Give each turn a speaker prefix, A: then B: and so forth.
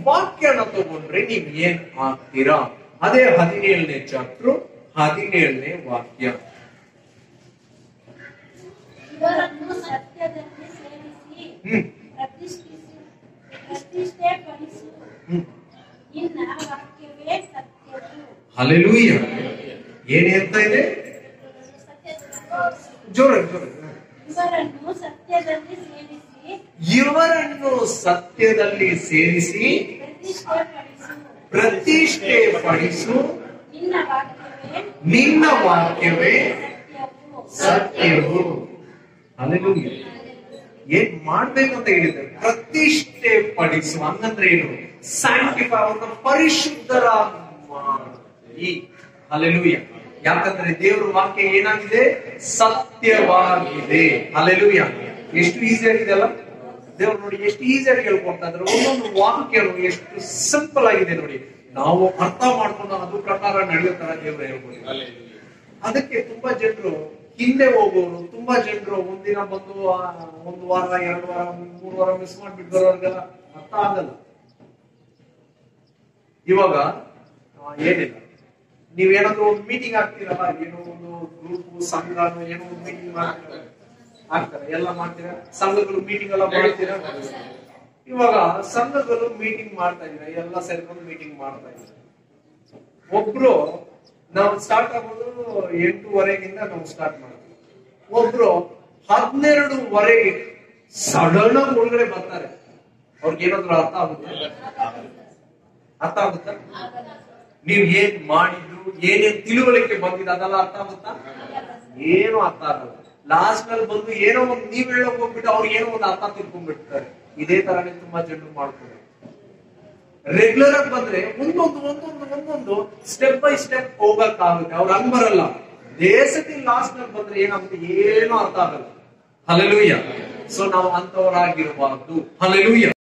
A: ವಾಕ್ಯನ ತಗೊಂಡ್ರೆ ನೀವ್ ಏನ್ ಆಗ್ತೀರಾ ಅದೇ ಹದಿನೇಳನೇ ಚಾಪ್ಟರ್ ಹದಿನೇಳನೇ ವಾಕ್ಯ
B: ಇವರನ್ನು ಸತ್ಯದಲ್ಲಿ ಸೇರಿಸಿ
A: ಹ್ಮ್
B: ಪ್ರತಿಷ್ಠಿಸಿ ಪ್ರತಿಷ್ಠೆ ಪಡಿಸು
A: ಹ್ಮ್
B: ನಿನ್ನ ವಾಕ್ಯವೇ ಸತ್ಯವು
A: ಹಲೆಲೂಯ ಏನೇ ಅಂತ ಇದೆ ಜೋರ ಜೋರ
B: ಇವರನ್ನು ಸತ್ಯದಲ್ಲಿ ಸೇರಿಸಿ
A: ಇವರನ್ನು ಸತ್ಯದಲ್ಲಿ ಸೇರಿಸಿ
B: ಪ್ರತಿಷ್ಠೆ ಪಡಿಸು
A: ಪ್ರತಿಷ್ಠೆ ಪಡಿಸು
B: ನಿನ್ನ ವಾಕ್ಯವೇ
A: ನಿನ್ನ ವಾಕ್ಯವೇ
B: ಸತ್ಯವು
A: ಸತ್ಯವು ಹಲೆಲೂಯ ಏನ್ ಮಾಡ್ಬೇಕಂತ ಹೇಳಿದ್ದಾರೆ ಪ್ರತಿಷ್ಠೆ ಪಡಿಸು ಹಂಗಂದ್ರೆ ಏನು ಸ್ಯಾಂಟಿಫೈ ಅವ್ರನ್ನ ಪರಿಶುದ್ಧರ ಈ ಹಲೆಲೂಯ ಯಾಕಂದ್ರೆ ದೇವರ ವಾಕ್ಯ ಏನಾಗಿದೆ ಸತ್ಯವಾಗಿದೆ ಹಲೆಲೂಯ ಎಷ್ಟು ಈಸಿ ಆಗಿದೆ ಅಲ್ಲ ದೇವ್ರು ನೋಡಿ ಎಷ್ಟು ಈಸಿಯಾಗಿ ಹೇಳ್ಕೊಡ್ತಾ ಇದ್ರೆ ಒಂದೊಂದು ವಾಕ್ಯನು ಎಷ್ಟು ಸಿಂಪಲ್ ಆಗಿದೆ ನೋಡಿ ನಾವು ಅರ್ಥ ಮಾಡ್ಕೊಂಡು ಅದು ಪ್ರಕಾರ ನಡೆಯೋ ತರ ದೇವರು ಹೇಳ್ಬೋದು ಅದಕ್ಕೆ ತುಂಬಾ ಜನರು ಹಿಂದೆ ಹೋಗೋರು ತುಂಬಾ ಜನರು ಒಂದಿನ ಬಂದು ಆ, ಒಂದು ವಾರ ಎರಡು ವಾರ ಮೂರು ವಾರ ಮಿಸ್ ಮಾಡ್ಬಿಟ್ಟು ಬರೋರ್ಗೆಲ್ಲ ಅರ್ಥ ಆಗಲ್ಲ ಇವಾಗ ಆ, ಏನಿಲ್ಲ ನೀವೇನಾದ್ರೂ ಒಂದು ಮೀಟಿಂಗ್ ಆಗ್ತೀರಲ್ಲ ಏನೋ ಒಂದು ಗ್ರೂಪ್ ಸಂಘನೋ ಏನೋ ಒಂದು ಮೀಟಿಂಗ್ ಮಾಡ್ತೀರ ಆಗ್ತಾರೆ ಎಲ್ಲ ಮಾಡ್ತೀರಾ ಸಂಘಗಳು ಮೀಟಿಂಗ್ ಎಲ್ಲ ಮಾಡ್ತೀರಾ ಇವಾಗ ಸಂಘಗಳು ಮೀಟಿಂಗ್ ಮಾಡ್ತಾ ಇದ್ರೆ ಎಲ್ಲ ಸೇರ್ಕೊಂಡು ಮೀಟಿಂಗ್ ಮಾಡ್ತಾ ಇದ್ದಾರೆ ಒಬ್ರು ನಾವು ಸ್ಟಾರ್ಟ್ ಆಗೋದು ಎಂಟೂವರೆಗಿಂದ ನಾವು ಸ್ಟಾರ್ಟ್ ಮಾಡ್ತೀವಿ ಒಬ್ರು ಹನ್ನೆರಡುವರೆಗೆ ಸಡನ್ ಆಗಿ ಒಳಗಡೆ ಬರ್ತಾರೆ ಅವ್ರಿಗೆ ಏನಾದ್ರು ಅರ್ಥ ಆಗುತ್ತೆ ಅರ್ಥ ಆಗುತ್ತಾ ನೀವ್ ಏನ್ ಮಾಡಿದ್ರು ಏನೇನ್ ತಿಳುವಳಿಕೆ ಬಂದಿದೆ ಅದೆಲ್ಲ ಅರ್ಥ ಆಗುತ್ತಾ ಏನು ಅರ್ಥ ಆಗಲ್ಲ ಲಾಸ್ಟ್ ನಲ್ಲಿ ಬಂದು ಏನೋ ಒಂದು ನೀವ್ ಹೇಳೋಕ್ ಹೋಗ್ಬಿಟ್ಟು ಅವ್ರಿಗೆ ಏನೋ ಒಂದು ಅರ್ಥ ತಿಳ್ಕೊಂಡ್ಬಿಡ್ತಾರೆ ಇದೇ ತರನೇ ತುಂಬಾ ಜನರು ಮಾಡ್ತಾರೆ ರೆಗ್ಯುಲರ್ ಆಗಿ ಬಂದ್ರೆ ಒಂದೊಂದು ಒಂದೊಂದು ಒಂದೊಂದು ಸ್ಟೆಪ್ ಬೈ ಸ್ಟೆಪ್ ಹೋಗಕ್ಕಾಗುತ್ತೆ ಅವ್ರು ಹಂಗ್ ಬರಲ್ಲ ದೇಶಕ್ಕೆ ಲಾಸ್ಟ್ ನಲ್ಲಿ ಬಂದ್ರೆ ಏನಾಗುತ್ತೆ ಏನೂ ಅರ್ಥ ಆಗಲ್ಲ ಹಲಲೂಯ ಸೊ ನಾವು ಅಂತವರಾಗಿರಬಾರ್ದು ಹಲಲೂಯ